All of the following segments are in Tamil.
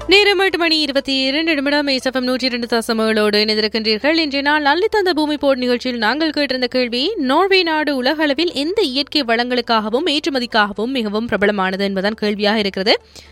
நேரம் எட்டு மணி இருபத்தி இரண்டு நிமிடம் எஸ்எஃப்எம் நூற்றி இரண்டு தசமங்களோடு இணைந்திருக்கின்றீர்கள் இன்றைய நாள் அள்ளி தந்த பூமி போர் நிகழ்ச்சியில் நாங்கள் கேட்டிருந்த கேள்வி நார்வே நாடு உலக அளவில் எந்த இயற்கை வளங்களுக்காகவும் ஏற்றுமதிக்காகவும் மிகவும் பிரபலமானது என்பதுதான் கேள்வியாக இருக்கிறது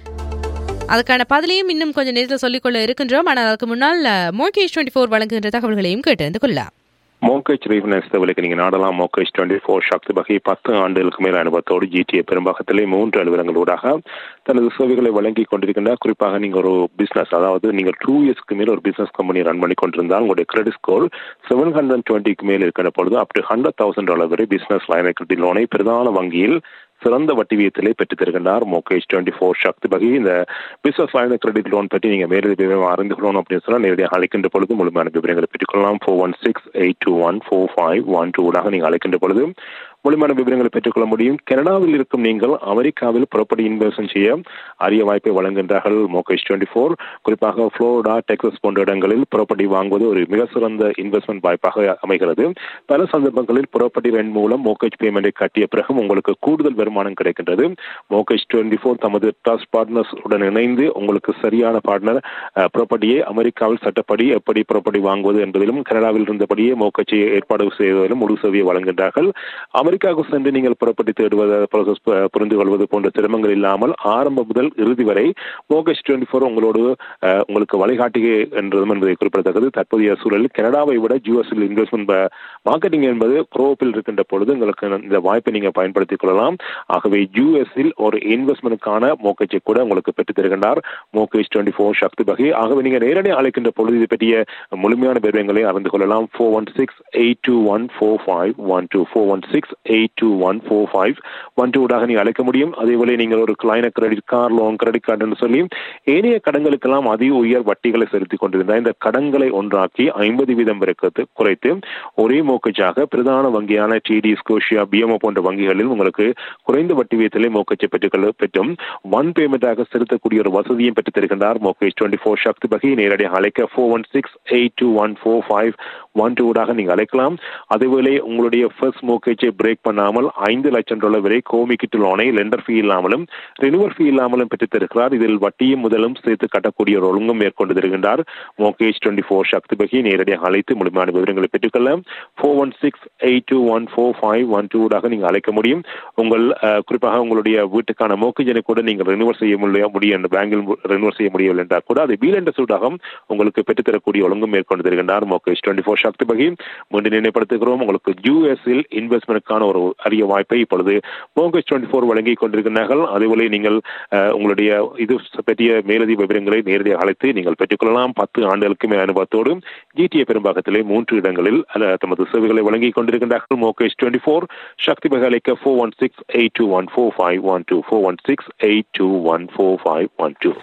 அதுக்கான பதிலையும் இன்னும் கொஞ்சம் நேரத்தில் சொல்லிக்கொள்ள இருக்கின்றோம் ஆனால் அதுக்கு முன்னால் மோகேஷ் டுவெண்ட்டி ஃபோர் வழங்குகின்ற தகவல்களையும் கேட்டு கொள்ளலாம் மோகேஜ் ரீஃபைனான்ஸ் தகவலுக்கு நீங்கள் நாடலாம் மோகேஜ் டுவெண்ட்டி ஃபோர் சக்தி வகை பத்து ஆண்டுகளுக்கு மேல் அனுபவத்தோடு ஜிடிஏ பெரும்பாகத்திலே மூன்று அலுவலங்களூடாக தனது சேவைகளை வழங்கி கொண்டிருக்கின்ற குறிப்பாக நீங்கள் ஒரு பிசினஸ் அதாவது நீங்கள் டூ இயர்ஸ்க்கு மேல் ஒரு பிசினஸ் கம்பெனி ரன் பண்ணி கொண்டிருந்தால் உங்களுடைய கிரெடிட் ஸ்கோர் செவன் ஹண்ட்ரட் டுவெண்ட்டிக்கு மேல் இருக்கிற பொழுது up to hundred thousand dollar வரை பிசினஸ் லைன் கிரெடிட் லோனை பிரதான வங்கியில் சிறந்த வட்டி விகிதத்திலே பெற்றுத் தருகின்றார் மோகேஷ் டுவெண்ட்டி ஃபோர் சக்தி பகி இந்த பிசினஸ் லைன் கிரெடிட் லோன் பற்றி நீங்கள் மேலும் விவரம் அறிந்து கொள்ளணும் அப்படின்னு சொன்னால் நேரடியாக அழைக்கின்ற பொழுது முழுமையான விவரங்களை பெற்றுக்கொள்ளலாம் four one six eight two one four five one டூடாக நீங்கள் அழைக்கின்ற பொழுது முழுமையான விவரங்களை பெற்றுக்கொள்ள முடியும் கனடாவில் இருக்கும் நீங்கள் அமெரிக்காவில் ப்ராப்பர்ட்டி இன்வெஸ்ட்மெண்ட் செய்ய அரிய வாய்ப்பை வழங்குகின்றார்கள் மோகேஷ் டுவெண்ட்டி ஃபோர் குறிப்பாக புளோரிடா டெக்ஸஸ் போன்ற இடங்களில் ப்ராப்பர்ட்டி வாங்குவது ஒரு மிக சிறந்த இன்வெஸ்ட்மெண்ட் வாய்ப்பாக அமைகிறது பல சந்தர்ப்பங்களில் ப்ராப்பர்ட்டி ரெண்ட் மூலம் மோகேஜ் பேமெண்ட்டை கட்டிய பிறகு உங்களுக்கு கூடுதல் வருமானம் கிடைக்கின்றது மோகேஜ் டுவெண்ட்டி ஃபோர் தமது ட்ரஸ்ட் பார்ட்னர்ஸ் உடன் இணைந்து உங்களுக்கு சரியான பார்ட்னர் ப்ராப்பர்ட்டியை அமெரிக்காவில் சட்டப்படி எப்படி ப்ராப்பர்ட்டி வாங்குவது என்பதிலும் கனடாவில் இருந்தபடியே மோகேஜை ஏற்பாடு செய்வதிலும் முழு சேவையை வழங்குகின்றார்கள் அமெரிக்காவுக்கு சென்று நீங்கள் புறப்பட்டு தேடுவது ப்ராசஸ் புரிந்து கொள்வது போன்ற சிரமங்கள் இல்லாமல் ஆரம்பம் முதல் இறுதி வரை மோகேஷ் டுவெண்ட்டி ஃபோர் உங்களோடு உங்களுக்கு வழிகாட்டுகை என்றதும் என்பதை குறிப்பிடத்தக்கது தற்போதைய சூழலில் கனடாவை விட யூஎஸ்எல் இன்வெஸ்ட்மெண்ட் மார்க்கெட்டிங் என்பது குரோப்பில் இருக்கின்ற பொழுது உங்களுக்கு இந்த வாய்ப்பை நீங்கள் பயன்படுத்திக் கொள்ளலாம் ஆகவே யூஎஸ்இல் ஒரு இன்வெஸ்ட்மெண்ட்டுக்கான மோகேஜை கூட உங்களுக்கு பெற்றுத் தருகின்றார் மோகேஜ் டுவெண்ட்டி ஃபோர் சக்தி பகை ஆகவே நீங்கள் நேரடியாக அழைக்கின்ற பொழுது இது பற்றிய முழுமையான விவரங்களை அறிந்து கொள்ளலாம் four one six eight two one four five one two four one six eight two one four five one டூடாக நீங்கள் அழைக்க முடியும் அதேபோல நீங்கள் ஒரு கிளைன கிரெடிட் கார் லோன் கிரெடிட் கார்டுன்னு சொல்லி ஏனைய கடன்களுக்கெல்லாம் அதிக உயர் வட்டிகளை செலுத்திக் கொண்டிருந்தால் இந்த கடன்களை ஒன்றாக்கி ஐம்பது வீதம் வரைக்கு குறைத்து ஒரே மோக்கஜாக பிரதான வங்கியான டிடி ஸ்கோஷியா பிஎம்ஓ போன்ற வங்கிகளில் உங்களுக்கு குறைந்த வட்டி வீதத்திலே மோக்கச்சை பெற்றுக்கொள்ள பெற்றும் ஒன் பேமெண்டாக செலுத்தக்கூடிய ஒரு வசதியும் பெற்றுத் தருகின்றார் மோகேஷ் டுவெண்ட்டி ஃபோர் சக்தி பகை நேரடியாக அழைக்க four one six eight two one four five one டூடாக நீங்கள் அழைக்கலாம் அதேவேளை உங்களுடைய ஃபர்ஸ்ட் மோக்கேஜை பிரேக் பண்ணாமல் ஐந்து லட்சம் டாலர் வரை கோமிக்கிட்டு லோனை லெண்டர் ஃபீ இல்லாமலும் ரினுவல் ஃபீ இல்லாமலும் பெற்றுத் தருகிறார் இதில் வட்டியும் முதலும் சேர்த்து கட்டக்கூடிய ஒரு ஒழுங்கும் மேற்கொண்டு தருகின்றார் மோகேஷ் டுவெண்ட்டி ஃபோர் சக்தி பகி நேரடியாக அழைத்து முழுமையான விவரங்களை பெற்றுக்கொள்ள four one six eight two one four five one டூடாக நீங்கள் அழைக்க முடியும் உங்கள் குறிப்பாக உங்களுடைய வீட்டுக்கான மோக்கேஜனை கூட நீங்கள் ரினுவல் செய்ய முடியும் முடியும் என்ற பேங்கில் ரினுவல் செய்ய முடியவில்லை என்றால் கூட அதை பீல் என்ற சூடாக உங்களுக்கு பெற்றுத்தரக்கூடிய ஒழுங்கும் மேற்கொண்டு தருகின்றார் மோகேஷ் டுவெண்ட்டி ஃபோர் சக்தி பகி மீண்டும் நினைப்படுத்துகிறோம் உங்களுக்கு யூஎஸ்இல் இன்வெஸ்ட்மெண்ட்டுக்கான ஒரு அரிய வாய்ப்பை இப்பொழுது மோகேஷ் டுவெண்ட்டி ஃபோர் வழங்கி கொண்டிருக்கிறார்கள் அதேபோல நீங்கள் உங்களுடைய இது பற்றிய மேலதிக விவரங்களை நேரடியாக அழைத்து நீங்கள் பெற்றுக்கொள்ளலாம் பத்து ஆண்டுகளுக்கு மேல் அனுபவத்தோடு ஜிடிஏ பெரும்பாகத்திலே மூன்று இடங்களில் தமது சேவைகளை வழங்கி கொண்டிருக்கின்றார்கள் மோகேஷ் டுவெண்ட்டி ஃபோர் சக்தி பக அழைக்க four one six eight two one four five one two four one six eight two one four five one two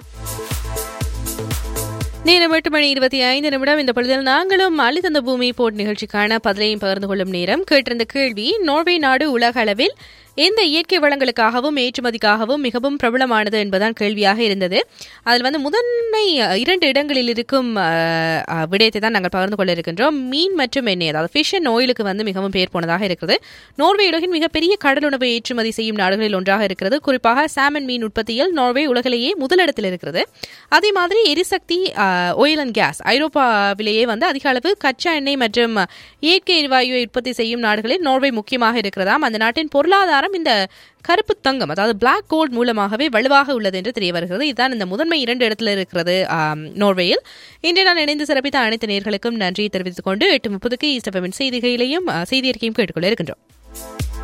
நேரம் எட்டு மணி இருபத்தி ஐந்து நிமிடம் இந்த பொழுதில் நாங்களும் அள்ளித்தந்த பூமி போட் நிகழ்ச்சிக்கான பதிலையும் பகிர்ந்து கொள்ளும் நேரம் கேட்டிருந்த கேள்வி நார்வே நாடு உலக அளவில் எந்த இயற்கை வளங்களுக்காகவும் ஏற்றுமதிக்காகவும் மிகவும் பிரபலமானது என்பதுதான் கேள்வியாக இருந்தது அதில் வந்து முதன்மை இரண்டு இடங்களில் இருக்கும் விடயத்தை தான் நாங்கள் பகிர்ந்து கொள்ள இருக்கின்றோம் மீன் மற்றும் எண்ணெய் அதாவது ஃபிஷ் அண்ட் ஆயிலுக்கு வந்து மிகவும் பேர் போனதாக இருக்கிறது நோர்வே உலகின் மிகப்பெரிய கடலுணவை ஏற்றுமதி செய்யும் நாடுகளில் ஒன்றாக இருக்கிறது குறிப்பாக சாமன் மீன் உற்பத்தியில் நார்வே உலகிலேயே முதலிடத்தில் இருக்கிறது அதே மாதிரி எரிசக்தி ஆயில் அண்ட் கேஸ் ஐரோப்பாவிலேயே வந்து அதிக அளவு கச்சா எண்ணெய் மற்றும் இயற்கை எரிவாயுவை உற்பத்தி செய்யும் நாடுகளில் நார்வே முக்கியமாக இருக்கிறதாம் அந்த நாட்டின் பொருளாதார ஆதாரம் இந்த கருப்பு தங்கம் அதாவது பிளாக் கோல்ட் மூலமாகவே வலுவாக உள்ளது என்று தெரிய வருகிறது இதுதான் இந்த முதன்மை இரண்டு இடத்துல இருக்கிறது நோர்வேயில் இன்று நான் இணைந்து சிறப்பித்த அனைத்து நேர்களுக்கும் நன்றி தெரிவித்துக் கொண்டு எட்டு முப்பதுக்கு ஈஸ்டபின் செய்திகளையும் செய்தி அறிக்கையும் கேட்டுக்கொள்ள இருக்கின்றோம்